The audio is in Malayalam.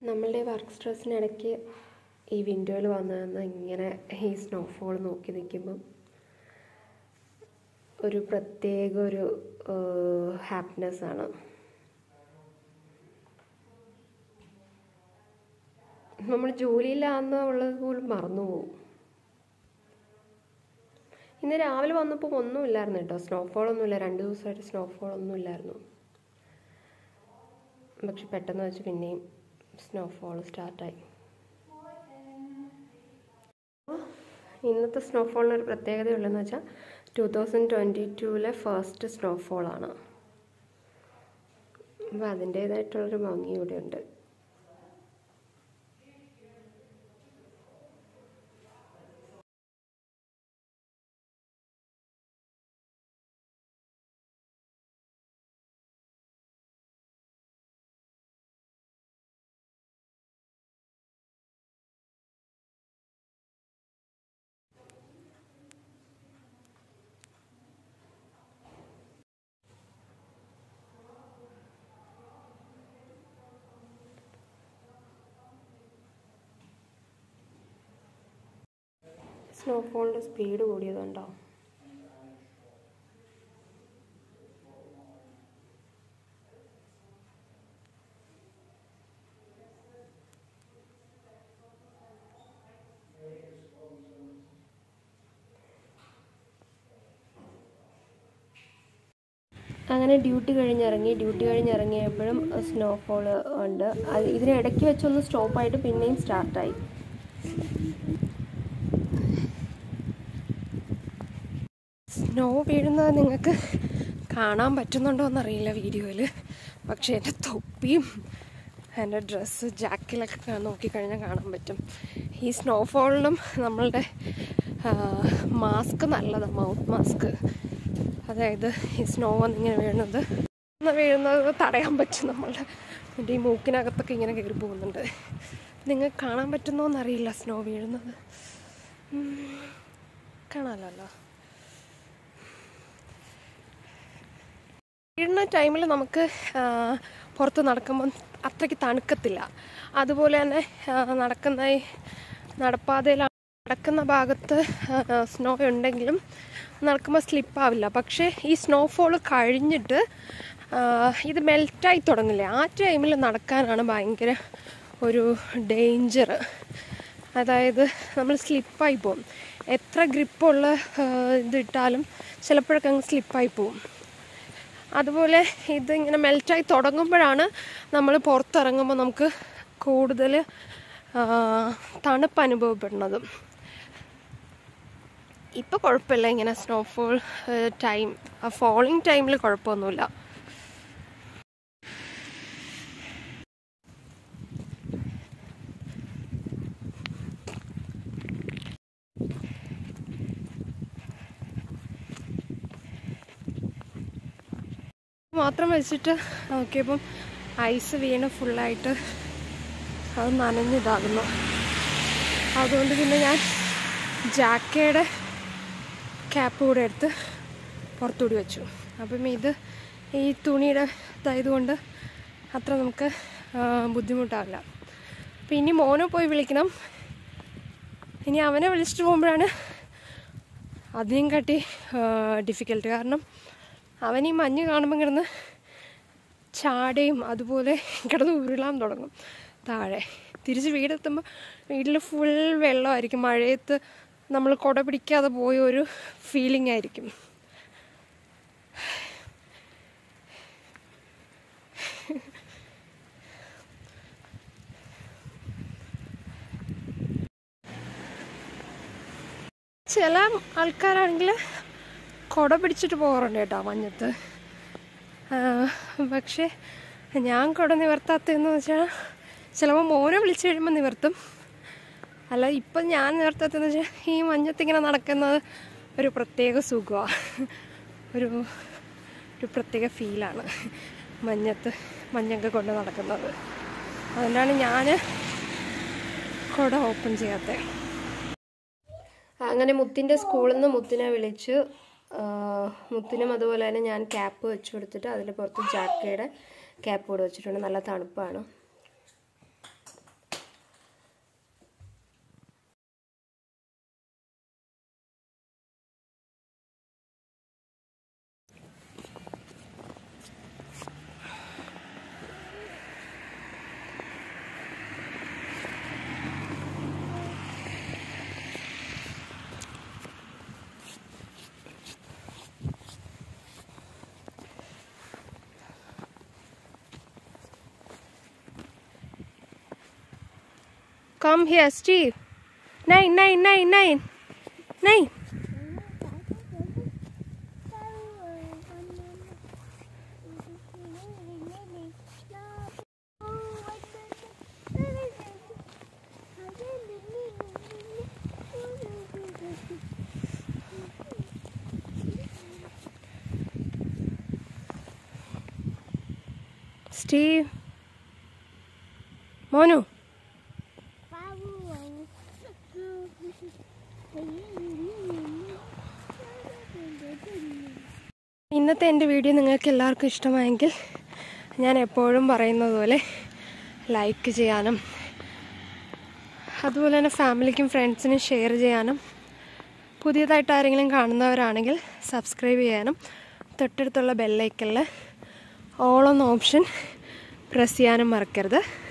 നമ്മളുടെ വർക്ക് സ്ട്രെസ്സിനിടയ്ക്ക് ഈ വിൻഡോയിൽ വന്ന് നിന്ന് ഇങ്ങനെ ഈ സ്നോഫോൾ നോക്കി നിൽക്കുമ്പം ഒരു പ്രത്യേക ഒരു ഹാപ്പിനെസ് ആണ് നമ്മൾ ജോലിയിലാന്ന് ഉള്ളത് പോലും മറന്നു പോകും ഇന്ന് രാവിലെ വന്നപ്പോൾ ഒന്നുമില്ലായിരുന്നു കേട്ടോ സ്നോഫോൾ ഒന്നുമില്ല രണ്ട് ദിവസമായിട്ട് സ്നോഫോൾ ഒന്നും ഇല്ലായിരുന്നു പക്ഷെ പെട്ടെന്ന് വെച്ച് പിന്നെയും സ്നോഫോൾ സ്റ്റാർട്ടായി ഇന്നത്തെ സ്നോഫോളിന് ഒരു പ്രത്യേകതയുള്ളതെന്ന് വെച്ചാൽ ടു തൗസൻഡ് ട്വൻറ്റി ടൂവിലെ ഫസ്റ്റ് സ്നോഫോളാണ് അപ്പോൾ അതിൻ്റേതായിട്ടുള്ളൊരു ഭംഗി ഇവിടെ ഉണ്ട് സ്നോഫോളിൻ്റെ സ്പീഡ് കൂടിയതുണ്ടോ അങ്ങനെ ഡ്യൂട്ടി കഴിഞ്ഞിറങ്ങി ഡ്യൂട്ടി കഴിഞ്ഞിറങ്ങിയപ്പോഴും സ്നോഫോൾ ഉണ്ട് അത് ഇതിനിടയ്ക്ക് വെച്ചൊന്ന് സ്റ്റോപ്പായിട്ട് പിന്നെയും സ്റ്റാർട്ടായി സ്നോ വീഴുന്നത് നിങ്ങൾക്ക് കാണാൻ പറ്റുന്നുണ്ടോ എന്നറിയില്ല വീഡിയോയിൽ പക്ഷേ എൻ്റെ തൊപ്പിയും എൻ്റെ ഡ്രസ്സ് ജാക്കിലൊക്കെ നോക്കിക്കഴിഞ്ഞാൽ കാണാൻ പറ്റും ഈ സ്നോഫോളിനും നമ്മളുടെ മാസ്ക് നല്ലതാണ് മൗത്ത് മാസ്ക് അതായത് ഈ സ്നോ വന്നിങ്ങനെ വീഴുന്നത് വീഴുന്നത് തടയാൻ പറ്റും നമ്മളുടെ എൻ്റെ ഈ മൂക്കിനകത്തൊക്കെ ഇങ്ങനെ കയറി പോകുന്നുണ്ട് നിങ്ങൾക്ക് കാണാൻ പറ്റുന്നോ എന്നറിയില്ല സ്നോ വീഴുന്നത് കാണാമല്ലോ വീഴുന്ന ടൈമിൽ നമുക്ക് പുറത്ത് നടക്കുമ്പോൾ അത്രയ്ക്ക് തണുക്കത്തില്ല അതുപോലെ തന്നെ നടക്കുന്ന ഈ നടപ്പാതയിൽ നടക്കുന്ന ഭാഗത്ത് സ്നോ ഉണ്ടെങ്കിലും നടക്കുമ്പോൾ സ്ലിപ്പാവില്ല പക്ഷേ ഈ സ്നോഫോൾ കഴിഞ്ഞിട്ട് ഇത് മെൽറ്റായി തുടങ്ങില്ലേ ആ ടൈമിൽ നടക്കാനാണ് ഭയങ്കര ഒരു ഡേഞ്ചർ അതായത് നമ്മൾ സ്ലിപ്പായി പോകും എത്ര ഗ്രിപ്പുള്ള ഇതിട്ടാലും ചിലപ്പോഴൊക്കെ അങ്ങ് സ്ലിപ്പായി പോകും അതുപോലെ ഇതിങ്ങനെ മെൽറ്റായി തുടങ്ങുമ്പോഴാണ് നമ്മൾ പുറത്തിറങ്ങുമ്പോൾ നമുക്ക് കൂടുതൽ തണുപ്പ് അനുഭവപ്പെടുന്നത് ഇപ്പോൾ കുഴപ്പമില്ല ഇങ്ങനെ സ്നോഫോൾ ടൈം ഫോളിങ് ടൈമിൽ കുഴപ്പമൊന്നുമില്ല മാത്രം വെച്ചിട്ട് നോക്കിയപ്പം ഐസ് വീണ് ഫുള്ളായിട്ട് അത് നനഞ്ഞിതാകുന്നു അതുകൊണ്ട് പിന്നെ ഞാൻ ജാക്കയുടെ ക്യാപ്പ് കൂടെ എടുത്ത് പുറത്തുകൂടി വെച്ചു അപ്പം ഇത് ഈ തുണിയുടെ ഇതായതുകൊണ്ട് അത്ര നമുക്ക് ബുദ്ധിമുട്ടാവില്ല അപ്പം ഇനി മോനെ പോയി വിളിക്കണം ഇനി അവനെ വിളിച്ചിട്ട് പോകുമ്പോഴാണ് അതിനും കാട്ടി ഡിഫിക്കൽട്ട് കാരണം അവൻ ഈ മഞ്ഞ് കാണുമ്പോൾ കിടന്ന് ചാടയും അതുപോലെ കിടന്ന് ഉരുളാൻ തുടങ്ങും താഴെ തിരിച്ച് വീടെത്തുമ്പോൾ വീട്ടിൽ ഫുൾ വെള്ളമായിരിക്കും മഴയത്ത് നമ്മൾ കുട പിടിക്കാതെ പോയ ഒരു ഫീലിംഗ് ആയിരിക്കും ചില ആൾക്കാരാണെങ്കിൽ കുട പിടിച്ചിട്ട് പോകാറുണ്ട് കേട്ടോ മഞ്ഞത്ത് പക്ഷേ ഞാൻ കുട നിവർത്താത്തതെന്ന് വെച്ചാൽ ചിലപ്പോൾ മോനെ വിളിച്ചു കഴിയുമ്പോൾ നിവർത്തും അല്ല ഇപ്പം ഞാൻ നിവർത്താത്തതെന്ന് വെച്ചാൽ ഈ മഞ്ഞത്ത് ഇങ്ങനെ നടക്കുന്നത് ഒരു പ്രത്യേക സുഖമാണ് ഒരു ഒരു പ്രത്യേക ഫീലാണ് മഞ്ഞത്ത് മഞ്ഞൊക്കെ കൊണ്ട് നടക്കുന്നത് അതുകൊണ്ടാണ് ഞാൻ കുട ഓപ്പൺ ചെയ്യാത്തത് അങ്ങനെ മുത്തിൻ്റെ സ്കൂളിൽ നിന്ന് മുത്തിനെ വിളിച്ച് മുത്തിനും അതുപോലെ തന്നെ ഞാൻ ക്യാപ്പ് വെച്ച് കൊടുത്തിട്ട് അതിൻ്റെ പുറത്ത് ജാക്കയുടെ ക്യാപ്പ് കൂടെ വെച്ചിട്ടുണ്ട് നല്ല തണുപ്പാണ് Come here, Steve. Nine, nine, nine, nine. Nine. Steve. മോനു ഇന്നത്തെ എൻ്റെ വീഡിയോ നിങ്ങൾക്ക് എല്ലാവർക്കും ഇഷ്ടമായെങ്കിൽ ഞാൻ എപ്പോഴും പറയുന്നത് പോലെ ലൈക്ക് ചെയ്യാനും അതുപോലെ തന്നെ ഫാമിലിക്കും ഫ്രണ്ട്സിനും ഷെയർ ചെയ്യാനും പുതിയതായിട്ട് ആരെങ്കിലും കാണുന്നവരാണെങ്കിൽ സബ്സ്ക്രൈബ് ചെയ്യാനും തൊട്ടടുത്തുള്ള ബെല്ലൈക്കലിൽ ഓൾ എന്ന ഓപ്ഷൻ പ്രസ് ചെയ്യാനും മറക്കരുത്